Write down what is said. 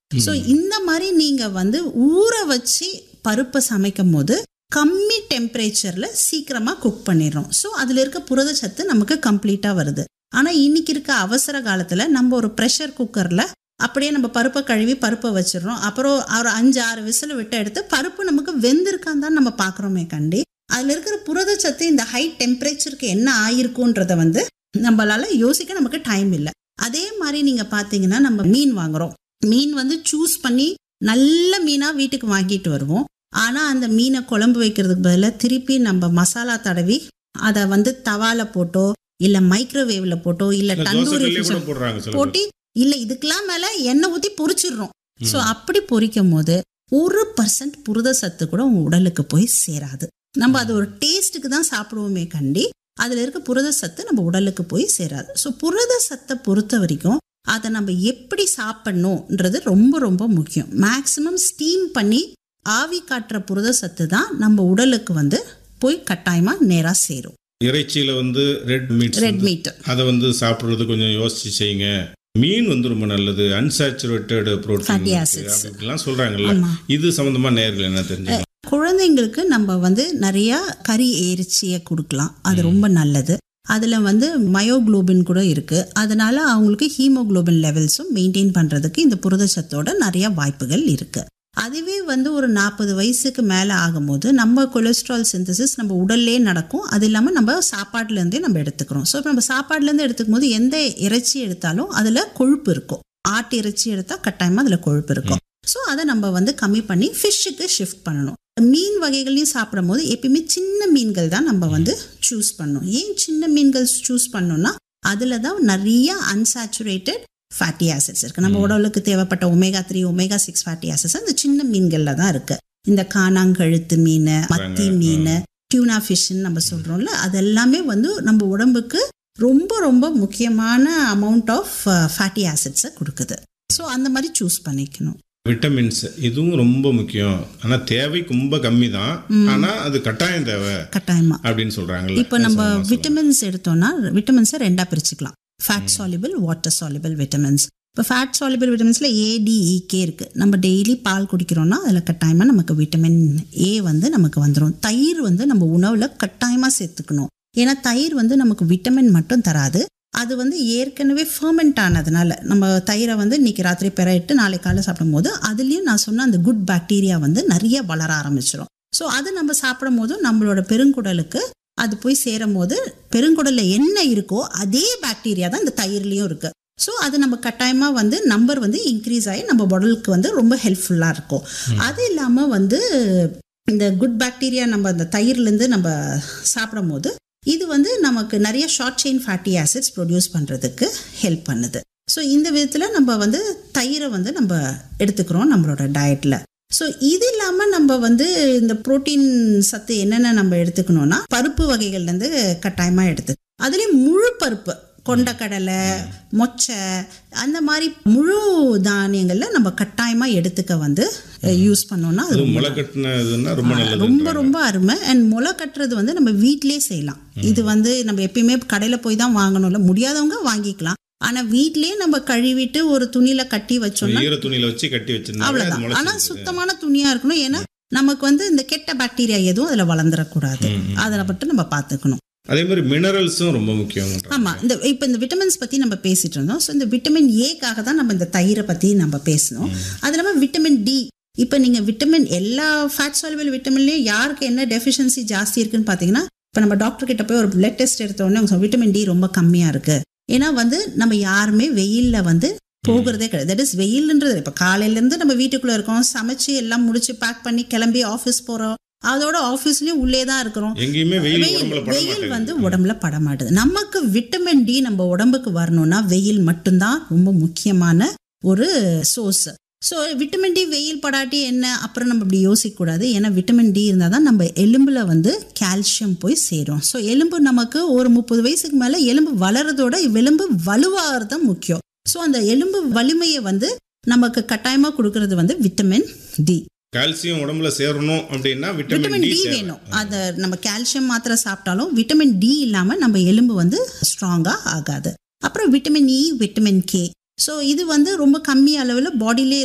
So இந்த மாதிரி நீங்க வந்து ஊற வச்சு பருப்பை சமைக்கும் போது கம்மி டெம்பரேச்சர்ல சீக்கிரமா குக் பண்ணிடுறோம் ஸோ அதுல இருக்க புரதச்சத்து நமக்கு கம்ப்ளீட்டா வருது ஆனா இன்னைக்கு இருக்க அவசர காலத்துல நம்ம ஒரு ப்ரெஷர் குக்கர்ல அப்படியே நம்ம பருப்பை கழுவி பருப்பை வச்சிடுறோம் அப்புறம் ஒரு அஞ்சு ஆறு விசில் விட்டு எடுத்து பருப்பு நமக்கு வெந்திருக்கான்னு தான் நம்ம பார்க்குறோமே கண்டி அதில் இருக்கிற புரதச்சத்து இந்த ஹை டெம்பரேச்சருக்கு என்ன ஆயிருக்குன்றத வந்து நம்மளால யோசிக்க நமக்கு டைம் இல்லை அதே மாதிரி நீங்க பார்த்தீங்கன்னா நம்ம மீன் வாங்குறோம் மீன் வந்து சூஸ் பண்ணி நல்ல மீனா வீட்டுக்கு வாங்கிட்டு வருவோம் ஆனா அந்த மீனை குழம்பு வைக்கிறதுக்கு பதிலாக திருப்பி நம்ம மசாலா தடவி அதை வந்து தவால போட்டோ இல்ல மைக்ரோவேவ்ல போட்டோ இல்ல இல்ல தந்தூரி தோசைக்கல்லே கூட kitchen போடுறாங்க சில பேர். போட்டி இல்ல இதுக்கெல்லாம் மேல எண்ணெய் ஊத்தி பொரிச்சிடுறோம் ஸோ அப்படி பொரிக்கும் போது ஒரு பர்சன்ட் புரத சத்து கூட உங்க உடலுக்கு போய் சேராது நம்ம அது ஒரு டேஸ்ட்டுக்கு தான் சாப்பிடுவோமே கண்டி அதுல இருக்க புரத சத்து நம்ம உடலுக்கு போய் சேராது ஸோ புரத சத்தை பொறுத்த வரைக்கும் அதை நம்ம எப்படி சாப்பிடணுன்றது ரொம்ப ரொம்ப முக்கியம் மேக்சிமம் ஸ்டீம் பண்ணி ஆவி காட்டுற புரத சத்து தான் நம்ம உடலுக்கு வந்து போய் கட்டாயமா நேரா சேரும் இறைச்சியில வந்து ரெட் மீட் ரெட் மீட் அதை வந்து சாப்பிடுறது கொஞ்சம் யோசிச்சு செய்யுங்க மீன் வந்து ரொம்ப நல்லது அன்சாச்சுரேட்டட் Fatty புரோட்டீன் acids. அப்படிலாம் சொல்றாங்கல்ல ஆமா இது சம்பந்தமா நேர்கள் என்ன தெரிஞ்சுக்கலாம் குழந்தைங்களுக்கு நம்ம வந்து நிறைய கறி எரிச்சியை கொடுக்கலாம் அது ரொம்ப நல்லது அதில் வந்து மயோகுளோபின் கூட இருக்கு அதனால அவங்களுக்கு ஹீமோகுளோபின் லெவல்ஸும் மெயின்டைன் பண்ணுறதுக்கு இந்த புரதச்சத்தோட நிறைய வாய்ப்புகள் இருக்கு அதுவே வந்து ஒரு நாற்பது வயசுக்கு மேலே ஆகும்போது நம்ம கொலஸ்ட்ரால் சிந்தசிஸ் நம்ம உடல்லே நடக்கும் அது இல்லாமல் நம்ம சாப்பாட்டுலேருந்தே நம்ம எடுத்துக்கிறோம் ஸோ இப்போ நம்ம சாப்பாடுலேருந்து எடுத்துக்கும் போது எந்த இறைச்சி எடுத்தாலும் அதில் கொழுப்பு இருக்கும் ஆட்டு இறைச்சி எடுத்தால் கட்டாயமாக அதில் கொழுப்பு இருக்கும் ஸோ அதை நம்ம வந்து கம்மி பண்ணி ஃபிஷ்ஷுக்கு ஷிஃப்ட் பண்ணணும் மீன் வகைகளையும் சாப்பிடும் போது எப்பயுமே சின்ன மீன்கள் தான் நம்ம வந்து சூஸ் பண்ணணும் ஏன் சின்ன மீன்கள் சூஸ் பண்ணோம்னா அதில் தான் நிறைய அன்சாச்சுரேட்டட் ஃபேட்டி ஆசிட்ஸ் இருக்கு நம்ம உடலுக்கு தேவைப்பட்ட omega three omega six fatty acids அந்த சின்ன மீன்கள்ல தான் இருக்கு இந்த காணாங்கழுத்து மீன் மத்தி மீன் டியூனா ஃபிஷ்ன்னு நம்ம சொல்றோம்ல அது எல்லாமே வந்து நம்ம உடம்புக்கு ரொம்ப ரொம்ப முக்கியமான அமௌண்ட் ஆஃப் ஃபேட்டி ஆசிட்ஸை கொடுக்குது ஸோ அந்த மாதிரி சூஸ் பண்ணிக்கணும் விட்டமின்ஸ் இதுவும் ரொம்ப முக்கியம் ஆனா தேவை ரொம்ப கம்மி தான் ஆனா அது கட்டாயம் தேவை கட்டாயமா அப்படின்னு சொல்றாங்கல்ல இப்போ நம்ம விட்டமின்ஸ் எடுத்தோம்னா விட்டமின்ஸை ரெண்டா பிரிச்சுக்கலாம் fat soluble water soluble vitamins இப்போ ஃபேட் சாலிபிள் விட்டமின்ஸில் ஏடிஇகே இருக்கு நம்ம டெய்லி பால் குடிக்கிறோம்னா அதில் கட்டாயமாக நமக்கு விட்டமின் ஏ வந்து நமக்கு வந்துடும் தயிர் வந்து நம்ம உணவில் கட்டாயமாக சேர்த்துக்கணும் ஏன்னா தயிர் வந்து நமக்கு விட்டமின் மட்டும் தராது அது வந்து ஏற்கனவே ஃபர்மெண்ட் ஆனதுனால நம்ம தயிரை வந்து இன்னைக்கு ராத்திரி பெறட்டு நாளை காலை சாப்பிடும் போது அதுலேயும் நான் சொன்ன அந்த குட் பாக்டீரியா வந்து நிறைய வளர ஆரம்பிச்சிடும் ஸோ அது நம்ம சாப்பிடும் போது நம்மளோட பெருங்குடலுக்கு அது போய் சேரும் போது பெருங்குடல்ல என்ன இருக்கோ அதே பாக்டீரியா தான் இந்த தயிர்லயும் இருக்கு ஸோ அது நம்ம கட்டாயமா வந்து நம்பர் வந்து இன்க்ரீஸ் ஆகி நம்ம உடலுக்கு வந்து ரொம்ப ஹெல்ப்ஃபுல்லா இருக்கும் அது இல்லாம வந்து இந்த குட் பாக்டீரியா நம்ம அந்த தயிர்லேருந்து நம்ம சாப்பிடும் போது இது வந்து நமக்கு நிறைய short chain fatty acids produce பண்ணுறதுக்கு ஹெல்ப் பண்ணுது ஸோ இந்த விதத்தில் நம்ம வந்து தயிரை வந்து நம்ம எடுத்துக்கிறோம் நம்மளோட டயட்டில் ஸோ இது இல்லாமல் நம்ம வந்து இந்த புரோட்டீன் சத்து என்னென்ன நம்ம எடுத்துக்கணும்னா பருப்பு வகைகள்லேருந்து கட்டாயமாக எடுத்து அதுலேயும் முழு பருப்பு கொண்டக்கடலை மொச்சை அந்த மாதிரி முழு தானியங்களில் நம்ம கட்டாயமாக எடுத்துக்க வந்து யூஸ் பண்ணோம்னா அது அது ரொம்ப முளை கட்டினதுன்னா ரொம்ப நல்லது ரொம்ப ரொம்ப அருமை அண்ட் முளை கட்டுறது வந்து நம்ம வீட்டிலே செய்யலாம் இது வந்து நம்ம எப்பயுமே கடையில் போய் தான் வாங்கணும்ல முடியாதவங்க வாங்கிக்கலாம் ஆனா வீட்லயே நம்ம கழுவிட்டு ஒரு துணியில கட்டி வச்சோம்னா ஈர துணியில வச்சு கட்டி வச்சிருந்தாங்க அது அவ்வளவுதான் ஆனா முளைச்சிருது. சுத்தமான துணியா இருக்கணும் ஏன்னா நமக்கு வந்து இந்த கெட்ட பாக்டீரியா எதுவும் அதுல வளர்ந்துடக்கூடாது அதை மட்டும் நம்ம பார்த்துக்கணும் அதே மாதிரி மினரல்ஸும் ரொம்ப முக்கியம் ஆமா இந்த இப்போ இந்த விட்டமின்ஸ் பத்தி நம்ம பேசிட்டு இருந்தோம் ஸோ இந்த விட்டமின் ஏக்காக தான் நம்ம இந்த தயிரை பத்தி நம்ம பேசணும் அது இல்லாமல் விட்டமின் டி இப்போ நீங்க விட்டமின் எல்லா ஃபேட் சால்பிள் விட்டமின்லயும் யாருக்கு என்ன டெஃபிஷியன்சி ஜாஸ்தி இருக்குன்னு பார்த்தீங்கன்னா இப்போ நம்ம டாக்டர் கிட்ட போய் ஒரு பிளட் டெஸ்ட் எடுத்த உடனே அவங்க விட்டமின் டி ரொம்ப கம்மியா இருக்கு ஏன்னா வந்து நம்ம யாருமே வெயில்ல வந்து போகிறதே கிடையாது தட் இஸ் வெயில்ன்றது இப்போ காலையிலேருந்து நம்ம வீட்டுக்குள்ள இருக்கோம் சமைச்சு எல்லாம் முடிச்சு பேக் பண்ணி கிளம்பி ஆஃபீஸ் போறோம் அதோட ஆஃபீஸ்லயும் உள்ளே தான் இருக்கிறோம் எங்கேயுமே வெயில் வெயில் உடம்புல பட வெயில் மாட்டேங்குது. வந்து உடம்புல பட மாட்டுது நமக்கு விட்டமின் டி நம்ம உடம்புக்கு வரணும்னா வெயில் மட்டும்தான் ரொம்ப முக்கியமான ஒரு சோர்ஸ் ஸோ விட்டமின் டி வெயில் படாட்டி என்ன அப்புறம் நம்ம இப்படி யோசிக்க கூடாது ஏன்னா விட்டமின் டி இருந்தால் தான் நம்ம எலும்புல வந்து கால்சியம் போய் சேரும் ஸோ எலும்பு நமக்கு ஒரு முப்பது வயசுக்கு மேலே எலும்பு வளர்றதோட எலும்பு வலுவாகிறது தான் முக்கியம் ஸோ அந்த எலும்பு வலிமையை வந்து நமக்கு கட்டாயமாக கொடுக்கறது வந்து விட்டமின் டி கால்சியம் உடம்புல சேரணும் அப்படின்னா விட்டமின் விட்டமின் டி டி தேவை. வேணும் அதை நம்ம கால்சியம் மாத்திரை சாப்பிட்டாலும் விட்டமின் டி இல்லாம நம்ம எலும்பு வந்து ஸ்ட்ராங்கா ஆகாது அப்புறம் vitamin E vitamin K so இது வந்து ரொம்ப கம்மி அளவில் பாடியிலே